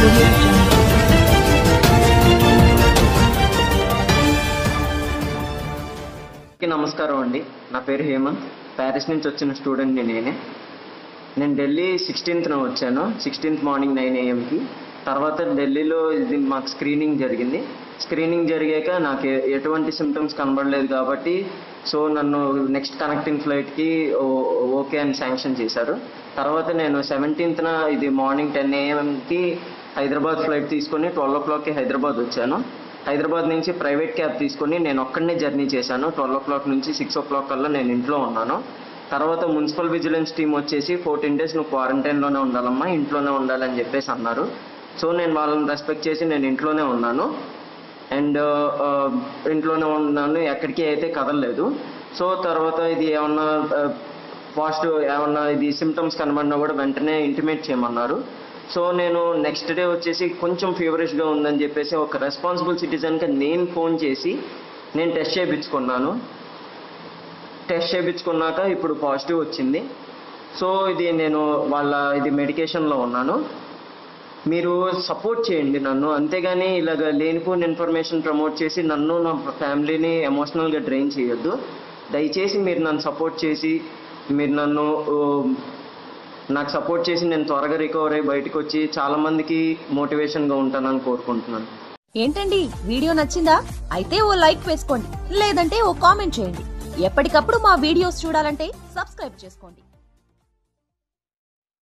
audio jungle. అందరికీ నమస్కారం అండి నా పేరు హేమంత్ ప్యారిస్ నుంచి వచ్చిన స్టూడెంట్ని నేనే నేను ఢిల్లీ సిక్స్టీన్త్న వచ్చాను సిక్స్టీన్త్ మార్నింగ్ నైన్ ఏఎంకి తర్వాత ఢిల్లీలో ఇది మాకు స్క్రీనింగ్ జరిగింది స్క్రీనింగ్ జరిగాక నాకు ఎ- ఎటువంటి సిమ్టమ్స్ కనబడలేదు కాబట్టి సో నన్ను నెక్స్ట్ కనెక్టింగ్ ఫ్లైట్కి ఓకే అని శాంక్షన్ చేశారు తర్వాత నేను సెవెంటీన్త్న ఇది మార్నింగ్ టెన్ ఏఎంకి హైదరాబాద్ ఫ్లైట్ తీసుకొని ట్వెల్వ్ ఓ క్లాక్కి హైదరాబాద్ వచ్చాను హైదరాబాద్ నుంచి ప్రైవేట్ క్యాబ్ తీసుకొని నేను ఒక్కడనే జర్నీ చేశాను ట్వెల్వ్ ఓ క్లాక్ నుంచి సిక్స్ ఓ క్లాక్ కల్లా నేను ఇంట్లో ఉన్నాను తర్వాత మున్సిపల్ విజిలెన్స్ టీం వచ్చేసి ఫోర్టీన్ డేస్ నువ్వు క్వారంటైన్లోనే ఉండాలమ్మా ఇంట్లోనే ఉండాలని చెప్పేసి అన్నారు సో నేను వాళ్ళని రెస్పెక్ట్ చేసి నేను ఇంట్లోనే ఉన్నాను అండ్ ఇంట్లోనే ఉన్నాను ఎక్కడికి అయితే కదలలేదు సో తర్వాత ఇది ఏమన్నా పాజిటివ్ ఏమన్నా ఇది సిమ్టమ్స్ కనబడినా కూడా వెంటనే ఇంటిమేట్ చేయమన్నారు సో నేను నెక్స్ట్ డే వచ్చేసి కొంచెం ఫీవరిష్గా ఉందని చెప్పేసి ఒక రెస్పాన్సిబుల్ సిటిజన్గా నేను ఫోన్ చేసి నేను టెస్ట్ చేయించుకున్నాను టెస్ట్ చేయించుకున్నాక ఇప్పుడు పాజిటివ్ వచ్చింది సో ఇది నేను వాళ్ళ ఇది మెడికేషన్లో ఉన్నాను మీరు సపోర్ట్ చేయండి నన్ను అంతేగాని ఇలాగ లేనిపోయిన ఇన్ఫర్మేషన్ ప్రమోట్ చేసి నన్ను నా ఫ్యామిలీని ఎమోషనల్గా డ్రైన్ చేయొద్దు దయచేసి మీరు నన్ను సపోర్ట్ చేసి మీరు నన్ను ఓ, నాకు సపోర్ట్ చేసి నేను త్వరగా రికవర్ అయ్యి బయటకు వచ్చి చాలా మందికి మోటివేషన్గా ఉంటానని కోరుకుంటున్నాను ఏంటండి వీడియో నచ్చిందా అయితే ఓ లైక్ వేసుకోండి లేదంటే ఓ కామెంట్ చేయండి ఎప్పటికప్పుడు మా వీడియోస్ చూడాలంటే సబ్స్క్రైబ్ చేసుకోండి